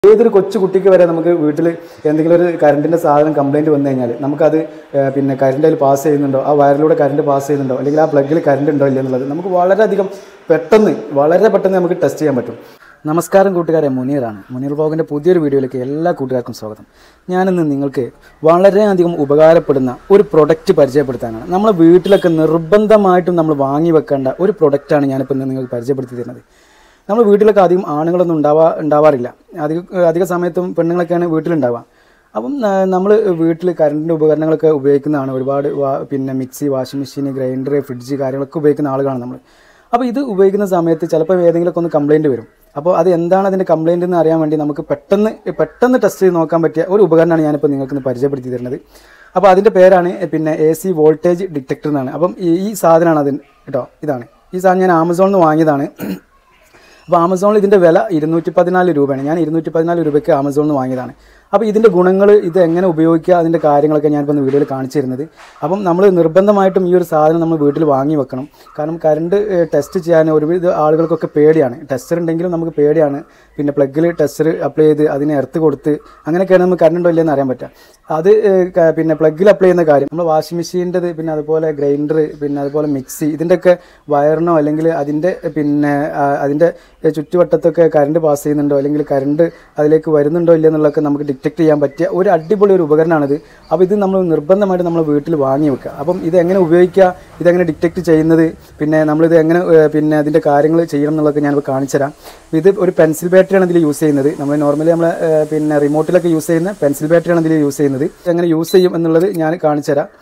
ഏതൊരു കൊച്ചു കുട്ടിക്ക് വരെ നമുക്ക് വീട്ടിൽ എന്തെങ്കിലും ഒരു കറണ്ടിൻ്റെ സാധനം കംപ്ലൈൻറ്റ് വന്നു കഴിഞ്ഞാൽ നമുക്കത് ഏഹ്, പിന്നെ കറണ്ട് അതിൽ പാസ് ചെയ്യുന്നുണ്ടോ ആ വയറിലൂടെ കറണ്ട് പാസ് ചെയ്യുന്നുണ്ടോ അല്ലെങ്കിൽ ആ പ്ലഗിൽ കറണ്ട് ഉണ്ടോ ഇല്ല എന്നുള്ളത് നമുക്ക് വളരെയധികം പെട്ടെന്ന് വളരെ പെട്ടെന്ന് നമുക്ക് ടെസ്റ്റ് ചെയ്യാൻ പറ്റും നമസ്കാരം കൂട്ടുകാരെ മുനീറാണ് മുനീർ ബ്ലോഗിൻ്റെ പുതിയൊരു വീഡിയോയിലേക്ക് എല്ലാ കൂട്ടുകാർക്കും സ്വാഗതം ഞാനിന്ന് നിങ്ങൾക്ക് വളരെയധികം ഉപകാരപ്പെടുന്ന ഒരു പ്രൊഡക്റ്റ് പരിചയപ്പെടുത്താനാണ് നമ്മളെ വീട്ടിലൊക്കെ നിർബന്ധമായിട്ടും നമ്മൾ വാങ്ങി വെക്കേണ്ട ഒരു പ്രൊഡക്റ്റാണ് ഞാനിപ്പോൾ ഇന്ന് നിങ്ങൾക്ക് പരിചയപ്പെടുത്തി തരുന്നത് നമ്മൾ വീട്ടിലൊക്കെ അധികം ആണുങ്ങളൊന്നും ഉണ്ടാവാ ഉണ്ടാവാറില്ല അധിക അധിക സമയത്തും പെണ്ണുങ്ങളൊക്കെയാണ് വീട്ടിലുണ്ടാവുക അപ്പം നമ്മൾ വീട്ടിൽ കറണ്ടിൻ്റെ ഉപകരണങ്ങളൊക്കെ ഉപയോഗിക്കുന്നതാണ് ഒരുപാട് വാ- പിന്നെ mixie washing machine grinder fridge കാര്യങ്ങളൊക്കെ ഉപയോഗിക്കുന്ന ആളുകളാണ് നമ്മൾ അപ്പോൾ ഇത് ഉപയോഗിക്കുന്ന സമയത്ത് ചിലപ്പോൾ ഏതെങ്കിലുമൊക്കെ ഒന്ന് കംപ്ലൈൻറ്റ് വരും അപ്പോൾ അത് എന്താണ് അതിൻ്റെ കംപ്ലൈൻറ്റ് എന്ന് അറിയാൻ വേണ്ടി നമുക്ക് പെട്ടെന്ന് പെട്ടെന്ന് ടെസ്റ്റ് ചെയ്ത് നോക്കാൻ പറ്റിയ ഒരു ഉപകരണമാണ് ഞാനിപ്പോൾ നിങ്ങൾക്ക് ഇന്ന് പരിചയപ്പെടുത്തി തരുന്നത് അപ്പോൾ അതിൻ്റെ പേരാണ് പിന്നെ എ സി വോൾട്ടേജ് ഡിറ്റക്ടർ എന്നാണ് അപ്പം ഈ ഈ സാധനമാണ് അതിന് കേട്ടോ ഇതാണ് ഈ സാധനം ഞാൻ ആമസോണിൽ നിന്ന് വാങ്ങിയതാണ് അപ്പോൾ ആമസോണിൽ ഇതിൻ്റെ വില ഇരുന്നൂറ്റി പതിനാല് രൂപയാണ് ഞാൻ ഇരുന്നൂറ്റി പതിനാല് രൂപയ്ക്ക് ആമസോണിൽ നിന്ന് വാങ്ങിയതാണ് അപ്പോൾ ഇതിൻ്റെ ഗുണങ്ങൾ ഇത് എങ്ങനെ ഉപയോഗിക്കുക അതിൻ്റെ കാര്യങ്ങളൊക്കെ ഞാനിപ്പോൾ ഒന്ന് വീഡിയോയിൽ കാണിച്ചു തരുന്നത് അപ്പം നമ്മൾ നിർബന്ധമായിട്ടും ഈ ഒരു സാധനം നമ്മൾ വീട്ടിൽ വാങ്ങി വെക്കണം കാരണം കറണ്ട് ടെസ്റ്റ് ചെയ്യാൻ ഒരുവിധ ആളുകൾക്കൊക്കെ പേടിയാണ് ടെസ്റ്റർ ഉണ്ടെങ്കിലും നമുക്ക് പേടിയാണ് പിന്നെ പ്ലഗിൽ ടെസ്റ്റർ അപ്ലൈ ചെയ്ത് അതിനെ എർത്ത് കൊടുത്ത് അങ്ങനെയൊക്കെയാണ് നമുക്ക് കറണ്ട് ഉണ്ടോ ഇല്ലെന്ന് അറിയാൻ പറ്റുക അത് ഏഹ്, ക- പിന്നെ പ്ലഗിൽ അപ്ലൈ ചെയ്യുന്ന കാര്യം നമ്മൾ വാഷിംഗ് മെഷീൻ്റെത് പിന്നെ അതുപോലെ ഗ്രൈൻഡർ പിന്നെ അതുപോലെ മിക്സി ഇതിൻ്റെയൊക്കെ വയറിനോ അല്ലെങ്കിൽ അതിൻ്റെ പിന്നെ ആ, അതിൻ്റെ ചുറ്റുവട്ടത്തൊക്കെ കറണ്ട് പാസ് ചെയ്യുന്നുണ്ടോ അല്ലെങ്കിൽ കറണ്ട് അതിലേക്ക് വരുന്നുണ്ടോ ഇല്ല എന്നുള്ളതൊക്കെ നമുക്ക് ഡിറ്റക്ട് ചെയ്യാൻ പറ്റിയ ഒരു അടിപൊളി ഒരു ഉപകരണമാണിത് അപ്പോൾ ഇത് നമ്മൾ നിർബന്ധമായിട്ട് നമ്മൾ വീട്ടിൽ വാങ്ങി വെക്കുക അപ്പം ഇത് എങ്ങനെ ഉപയോഗിക്കുക ഇതെങ്ങനെ ഡിറ്റക്ട് ചെയ്യുന്നത് പിന്നെ നമ്മളിത് എങ്ങനെ ഏഹ്, പിന്നെ അതിൻ്റെ കാര്യങ്ങൾ ചെയ്യണം എന്നുള്ളതൊക്കെ ഞാനിപ്പോൾ കാണിച്ചു തരാം ഇത് ഒരു പെൻസിൽ ബാറ്ററിയാണ് ഇതിൽ യൂസ് ചെയ്യുന്നത് നമ്മൾ നോർമലി നമ്മൾ പിന്നെ റിമോട്ടിലൊക്കെ യൂസ് ചെയ്യുന്ന പെൻസിൽ ബാറ്ററിയാണ് ഇതിൽ യൂസ് ചെയ്യുന്നത് എങ്ങനെ യൂസ് ചെയ്യും എന്നുള്ളത് ഞാൻ കാണിച്ചു തരാം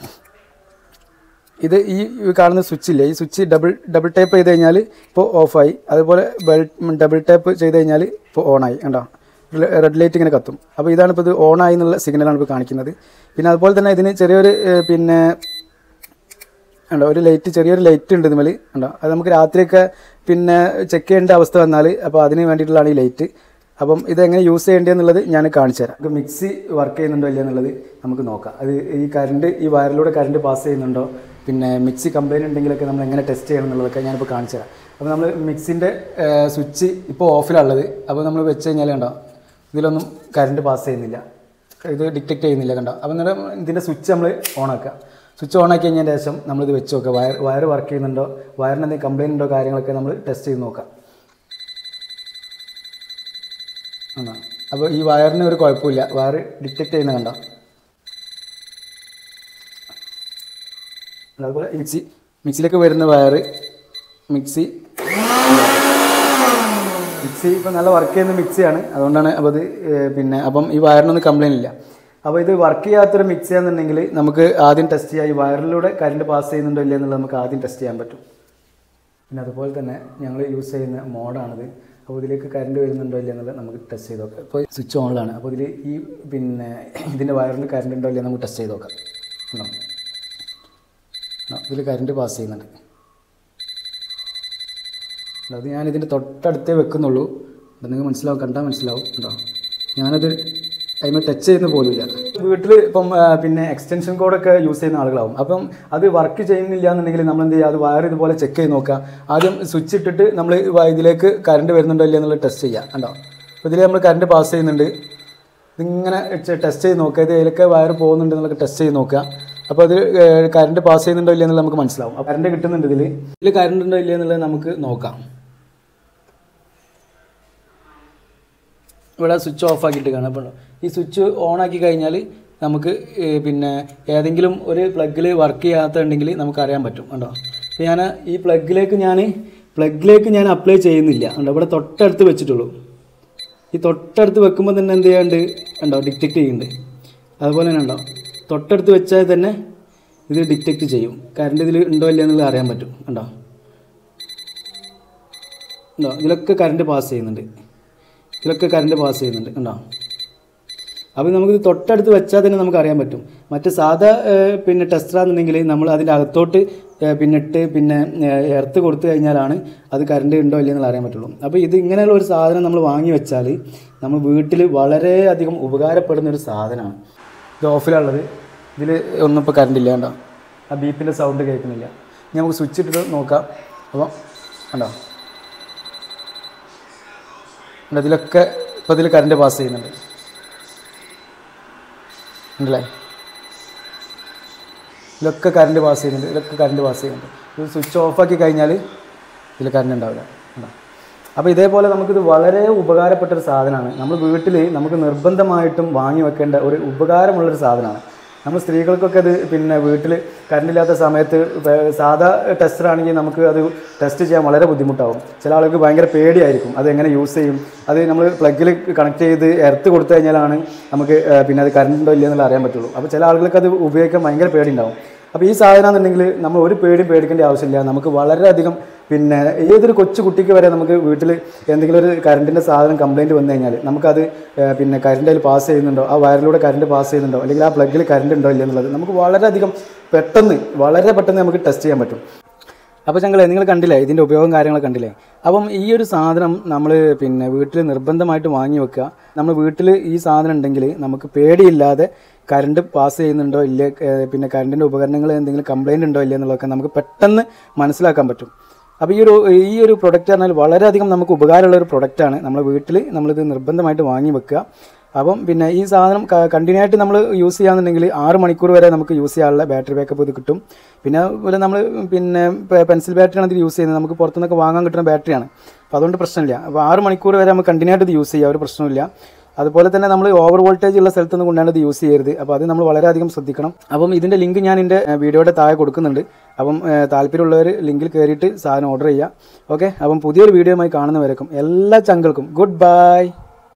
ഇത് ഈ കാണുന്ന സ്വിച്ച് ഇല്ലേ ഈ സ്വിച്ച് ഡബിൾ ഡബിൾ ടേപ്പ് ചെയ്ത് കഴിഞ്ഞാൽ ഇപ്പോൾ ഓഫായി അതുപോലെ ബെൽ ഡബിൾ ടേപ്പ് ചെയ്ത് കഴിഞ്ഞാൽ ഇപ്പോൾ ഓണായി കണ്ടോ റെഡ് ലൈറ്റ് ഇങ്ങനെ കത്തും അപ്പോൾ ഇതാണ് ഇപ്പോൾ ഇത് ഓണായി എന്നുള്ള സിഗ്നലാണ് ഇപ്പോൾ കാണിക്കുന്നത് പിന്നെ അതുപോലെ തന്നെ ഇതിന് ചെറിയൊരു ഏഹ്, പിന്നെ ഉണ്ടോ ഒരു ലൈറ്റ് ചെറിയൊരു ലൈറ്റ് ഉണ്ട് ഇതിൽ ഉണ്ടോ അത് നമുക്ക് രാത്രിയൊക്കെ പിന്നെ ചെക്ക് ചെയ്യേണ്ട അവസ്ഥ വന്നാൽ അപ്പോൾ അതിന് വേണ്ടിയിട്ടുള്ളതാണ് ഈ ലൈറ്റ് അപ്പം ഇത് എങ്ങനെ യൂസ് ചെയ്യേണ്ടതെന്നുള്ളത് ഞാൻ കാണിച്ചു തരാം നമുക്ക് മിക്സി വർക്ക് ചെയ്യുന്നുണ്ടോ ഇല്ല എന്നുള്ളത് നമുക്ക് നോക്കാം അത് ഈ കറണ്ട് ഈ വയറിലൂടെ കറണ്ട് പാസ് ചെയ്യുന്നുണ്ടോ പിന്നെ മിക്സി കംപ്ലൈൻറ്റ് ഉണ്ടെങ്കിലൊക്കെ നമ്മൾ എങ്ങനെ ടെസ്റ്റ് ചെയ്യണം എന്നുള്ളതൊക്കെ ഞാനിപ്പോൾ കാണിച്ചു തരാം അപ്പോൾ നമ്മൾ മിക്സിൻ്റെ സ്വിച്ച് ഇപ്പോൾ ഓഫിലുള്ളത് അപ്പോൾ നമ്മൾ വെച്ച് കഴിഞ്ഞാൽ കണ്ടോ ഇതിലൊന്നും കറണ്ട് പാസ് ചെയ്യുന്നില്ല ഇത് ഡിറ്റക്ട് ചെയ്യുന്നില്ല കണ്ടോ അപ്പം അന്നേരം ഇതിൻ്റെ സ്വിച്ച് നമ്മൾ ഓണാക്കുക സ്വിച്ച് ഓൺ ആക്കി കഴിഞ്ഞതിന് ശേഷം നമ്മളിത് വെച്ച് നോക്കുക വയർ വയർ വർക്ക് ചെയ്യുന്നുണ്ടോ വയറിന് എന്തെങ്കിലും കംപ്ലൈൻറ്റ് ഉണ്ടോ കാര്യങ്ങളൊക്കെ നമ്മൾ ടെസ്റ്റ് ചെയ്ത് നോക്കാം ആണോ അപ്പോൾ ഈ വയറിന് ഒരു കുഴപ്പമില്ല വയർ ഡിറ്റക്ട് ചെയ്യുന്ന കണ്ടോ അതുപോലെ മിക്സി മിക്സിയിലേക്ക് വരുന്ന വയർ മിക്സി മിക്സി ഇപ്പം നല്ല വർക്ക് ചെയ്യുന്ന മിക്സിയാണ് അതുകൊണ്ടാണ് അപ്പോൾ അത് ഏഹ്, പിന്നെ അപ്പം ഈ വയറിനൊന്നും കംപ്ലൈൻറ്റ് ഇല്ല അപ്പോൾ ഇത് വർക്ക് ചെയ്യാത്തൊരു മിക്സി ആണെന്നുണ്ടെങ്കിൽ നമുക്ക് ആദ്യം ടെസ്റ്റ് ചെയ്യാം ഈ വയറിലൂടെ കറണ്ട് പാസ് ചെയ്യുന്നുണ്ടോ ഇല്ല എന്നുള്ളത് നമുക്ക് ആദ്യം ടെസ്റ്റ് ചെയ്യാൻ പറ്റും പിന്നെ അതുപോലെ തന്നെ ഞങ്ങൾ യൂസ് ചെയ്യുന്ന മോഡാണിത് അപ്പോൾ ഇതിലേക്ക് കറണ്ട് വരുന്നുണ്ടോ ഇല്ല എന്നുള്ളത് നമുക്ക് ടെസ്റ്റ് ചെയ്ത് നോക്കാം ഇപ്പോൾ സ്വിച്ച് ഓണിലാണ് അപ്പോൾ ഇതിൽ ഈ പിന്നെ ഇതിൻ്റെ വയറിന് കറണ്ട് ഉണ്ടോ ഇല്ല നമുക്ക് ടെസ്റ്റ് ചെയ്ത് നോക്കാം ഉണ്ടോ ഇതിൽ കറണ്ട് പാസ് ചെയ്യുന്നുണ്ട് അത് ഞാൻ ഇതിൻ്റെ തൊട്ടടുത്തേ വെക്കുന്നുള്ളൂ അപ്പം നിങ്ങൾക്ക് മനസ്സിലാവും കണ്ടാൽ മനസ്സിലാവും ഉണ്ടോ ഞാനത് അതിന് ടച്ച് ചെയ്യുന്ന പോലുമില്ല വീട്ടിൽ ഇപ്പം ആ, പിന്നെ എക്സ്റ്റൻഷൻ കോഡൊക്കെ യൂസ് ചെയ്യുന്ന ആളുകളാവും അപ്പം അത് വർക്ക് ചെയ്യുന്നില്ല എന്നുണ്ടെങ്കിൽ നമ്മൾ എന്ത് ചെയ്യുക അത് വയർ ഇതുപോലെ ചെക്ക് ചെയ്ത് നോക്കുക ആദ്യം സ്വിച്ച് ഇട്ടിട്ട് നമ്മൾ ഇതിലേക്ക് കറണ്ട് വരുന്നുണ്ടോ ഇല്ല എന്നുള്ളത് ടെസ്റ്റ് ചെയ്യുക കണ്ടോ അപ്പോൾ ഇതിൽ നമ്മൾ കറണ്ട് പാസ് ചെയ്യുന്നുണ്ട് ഇതിങ്ങനെ ടെസ്റ്റ് ചെയ്ത് നോക്കുക ഇത് ഇതിലൊക്കെ വയർ പോകുന്നുണ്ട് എന്നൊക്കെ ടെസ്റ്റ് ചെയ്ത് നോക്കുക അപ്പോൾ അത് കറണ്ട് പാസ് ചെയ്യുന്നുണ്ടോ ഇല്ല എന്നുള്ളത് നമുക്ക് മനസ്സിലാവും കറണ്ട് കിട്ടുന്നുണ്ട് ഇതിൽ ഇതിൽ കറണ്ട് ഉണ്ടോ ഇല്ല എന്നുള്ളത് നമുക്ക് നോക്കാം ഇവിടെ സ്വിച്ച് ഓഫ് ആക്കിയിട്ട് കാണാം അപ്പോൾ ഈ സ്വിച്ച് ഓൺ ആക്കി കഴിഞ്ഞാൽ നമുക്ക് ഏ, പിന്നെ ഏതെങ്കിലും ഒരു പ്ലഗിൽ വർക്ക് ചെയ്യാത്തുണ്ടെങ്കിൽ നമുക്ക് അറിയാൻ പറ്റും കണ്ടോ അപ്പോൾ ഞാൻ ഈ പ്ലഗിലേക്ക് ഞാൻ പ്ലഗിലേക്ക് ഞാൻ അപ്ലൈ ചെയ്യുന്നില്ല കണ്ടോ ഇവിടെ തൊട്ടടുത്ത് വെച്ചിട്ടുള്ളൂ ഈ തൊട്ടടുത്ത് വെക്കുമ്പോൾ തന്നെ എന്ത് ചെയ്യാണ്ട് ഉണ്ടോ ഡിറ്റക്ട് ചെയ്യുന്നുണ്ട് അതുപോലെ തന്നെ ഉണ്ടോ തൊട്ടടുത്ത് വെച്ചാൽ തന്നെ ഇത് ഡിറ്റക്ട് ചെയ്യും കറണ്ട് ഇതിൽ ഉണ്ടോ ഇല്ല എന്നുള്ളത് അറിയാൻ പറ്റും കണ്ടോ ഉണ്ടോ ഇതിലൊക്കെ കറണ്ട് പാസ് ചെയ്യുന്നുണ്ട് ഇതിലൊക്കെ കറണ്ട് പാസ് ചെയ്യുന്നുണ്ട് കണ്ടോ അപ്പോൾ നമുക്കിത് തൊട്ടടുത്ത് വെച്ചാൽ തന്നെ നമുക്ക് അറിയാൻ പറ്റും മറ്റ് സാധാ ഏഹ്, പിന്നെ ടെസ്റ്ററാണെന്നുണ്ടെങ്കിൽ നമ്മൾ അതിൻ്റെ അകത്തോട്ട് ഏഹ്, പിന്നെ ഇട്ട് പിന്നെ എർത്ത് കൊടുത്തു കഴിഞ്ഞാലാണ് അത് കറണ്ട് ഉണ്ടോ ഇല്ലയോ എന്നുള്ള അറിയാൻ പറ്റുള്ളൂ അപ്പോൾ ഇത് ഇങ്ങനെയുള്ള ഒരു സാധനം നമ്മൾ വാങ്ങി വെച്ചാൽ നമ്മൾ വീട്ടിൽ വളരെയധികം ഉപകാരപ്പെടുന്ന ഒരു സാധനമാണ് ഇത് ഓഫിലുള്ളത് ഇതിൽ ഒന്നും ഇപ്പോൾ കറണ്ട് ഇല്ല കണ്ടോ ആ ബീപ്പിൻ്റെ സൗണ്ട് കേൾക്കുന്നില്ല ഇനി നമുക്ക് സ്വിച്ച് ഇട്ടിട്ട് നോക്കാം അപ്പോൾ കണ്ടോ ഉണ്ട്. ഇതിലൊക്കെ ഇപ്പോൾ ഇതിൽ കറണ്ട് പാസ് ചെയ്യുന്നുണ്ട് ഉണ്ടല്ലേ ഇതിലൊക്കെ കറണ്ട് പാസ് ചെയ്യുന്നുണ്ട് ഇതിലൊക്കെ കറണ്ട് പാസ് ചെയ്യുന്നുണ്ട് ഇത് സ്വിച്ച് ഓഫാക്കി കഴിഞ്ഞാൽ ഇതിൽ കറണ്ട് ഉണ്ടാവില്ല ഉണ്ടോ അപ്പോൾ ഇതേപോലെ നമുക്കിത് വളരെ ഉപകാരപ്പെട്ട ഒരു സാധനമാണ് നമ്മൾ വീട്ടിൽ നമുക്ക് നിർബന്ധമായിട്ടും വാങ്ങി വെക്കേണ്ട ഒരു ഉപകാരമുള്ളൊരു സാധനമാണ് നമ്മൾ സ്ത്രീകൾക്കൊക്കെ അത് പിന്നെ വീട്ടിൽ കറണ്ട് ഇല്ലാത്ത സമയത്ത് വേ- സാധാ ടെസ്റ്റർ ആണെങ്കിൽ നമുക്ക് അത് ടെസ്റ്റ് ചെയ്യാൻ വളരെ ബുദ്ധിമുട്ടാവും ചില ആളുകൾക്ക് ഭയങ്കര പേടിയായിരിക്കും അത് എങ്ങനെ യൂസ് ചെയ്യും അത് നമ്മൾ പ്ലഗിൽ കണക്ട് ചെയ്ത് എർത്ത് കൊടുത്തു കഴിഞ്ഞാലാണ് നമുക്ക് ഏഹ്, പിന്നെ അത് കറണ്ട് ഉണ്ടോ ഇല്ലയെന്നുള്ള അറിയാൻ പറ്റുള്ളൂ അപ്പോൾ ചില ആളുകൾക്ക് അത് ഉപയോഗിക്കാൻ ഭയങ്കര പേടിയുണ്ടാവും അപ്പോൾ ഈ സാധനം എന്നുണ്ടെങ്കിൽ നമ്മൾ ഒരു പേടിയും പേടിക്കേണ്ട ആവശ്യമില്ല നമുക്ക് വളരെയധികം പിന്നെ ഏതൊരു കൊച്ചു കുട്ടിക്ക് വരെ നമുക്ക് വീട്ടിൽ എന്തെങ്കിലും ഒരു കറണ്ടിൻ്റെ സാധനം കംപ്ലൈൻറ്റ് വന്നു കഴിഞ്ഞാൽ നമുക്കത് ഏഹ്, പിന്നെ കറണ്ട് അതിൽ പാസ് ചെയ്യുന്നുണ്ടോ ആ വയറിലൂടെ കറണ്ട് പാസ് ചെയ്യുന്നുണ്ടോ അല്ലെങ്കിൽ ആ പ്ലഗിൽ കറണ്ട് ഉണ്ടോ ഇല്ല എന്നുള്ളത് നമുക്ക് വളരെയധികം പെട്ടെന്ന് വളരെ പെട്ടെന്ന് നമുക്ക് ടെസ്റ്റ് ചെയ്യാൻ പറ്റും അപ്പോൾ ഞങ്ങൾ നിങ്ങൾ കണ്ടില്ലേ ഇതിൻ്റെ ഉപയോഗം കാര്യങ്ങളൊക്കെ കണ്ടില്ലേ അപ്പം ഈ ഒരു സാധനം നമ്മൾ പിന്നെ വീട്ടിൽ നിർബന്ധമായിട്ട് വാങ്ങി വെക്കുക നമ്മൾ വീട്ടിൽ ഈ സാധനം ഉണ്ടെങ്കിൽ നമുക്ക് പേടിയില്ലാതെ കറണ്ട് പാസ് ചെയ്യുന്നുണ്ടോ ഇല്ലേ ഏഹ് പിന്നെ കറണ്ടിൻ്റെ ഉപകരണങ്ങൾ എന്തെങ്കിലും കംപ്ലൈൻറ്റ് ഉണ്ടോ ഇല്ലേ എന്നുള്ളതൊക്കെ നമുക്ക് പെട്ടെന്ന് മനസ്സിലാക്കാൻ പറ്റും അപ്പോൾ ഈ ഒരു ഈ ഒരു പ്രൊഡക്റ്റ് പറഞ്ഞാൽ വളരെയധികം നമുക്ക് ഉപകാരമുള്ള ഒരു പ്രൊഡക്റ്റാണ് നമ്മൾ വീട്ടിൽ നമ്മളിത് നിർബന്ധമായിട്ട് വാങ്ങി വെക്കുക അപ്പം പിന്നെ ഈ സാധനം കണ്ടിന്യൂ ആയിട്ട് നമ്മൾ യൂസ് ചെയ്യാന്നുണ്ടെങ്കിൽ ആറ് മണിക്കൂർ വരെ നമുക്ക് യൂസ് ചെയ്യാനുള്ള ബാറ്ററി ബാക്കപ്പ് ഇത് കിട്ടും പിന്നെ അതുപോലെ നമ്മൾ പിന്നെ പെൻസിൽ ബാറ്ററി ആണ് ഇത് യൂസ് ചെയ്യുന്നത് നമുക്ക് പുറത്തുനിന്നൊക്കെ വാങ്ങാൻ കിട്ടുന്ന ബാറ്ററിയാണ് അപ്പോൾ അതുകൊണ്ട് പ്രശ്നമില്ല അപ്പോൾ ആറ് മണിക്കൂർ വരെ നമുക്ക് കണ്ടിന്യൂ ആയിട്ട് ഇത് യൂസ് ചെയ്യാം ഒരു പ്രശ്നമില്ല അതുപോലെ തന്നെ നമ്മൾ ഓവർ വോൾട്ടേജ് ഉള്ള സ്ഥലത്തൊന്നും കൊണ്ടാണ് ഇത് യൂസ് ചെയ്യരുത് അപ്പോൾ അത് നമ്മൾ വളരെയധികം ശ്രദ്ധിക്കണം അപ്പം ഇതിൻ്റെ ലിങ്ക് ഞാൻ എൻ്റെ ഏഹ്, വീഡിയോയുടെ താഴെ കൊടുക്കുന്നുണ്ട് അപ്പം ഏഹ്, താല്പര്യമുള്ളവർ ലിങ്കിൽ കയറിയിട്ട് സാധനം ഓർഡർ ചെയ്യുക ഓക്കെ അപ്പം പുതിയൊരു വീഡിയോയുമായി കാണുന്നവരേക്കും എല്ലാ ചങ്കൾക്കും ഗുഡ് ബൈ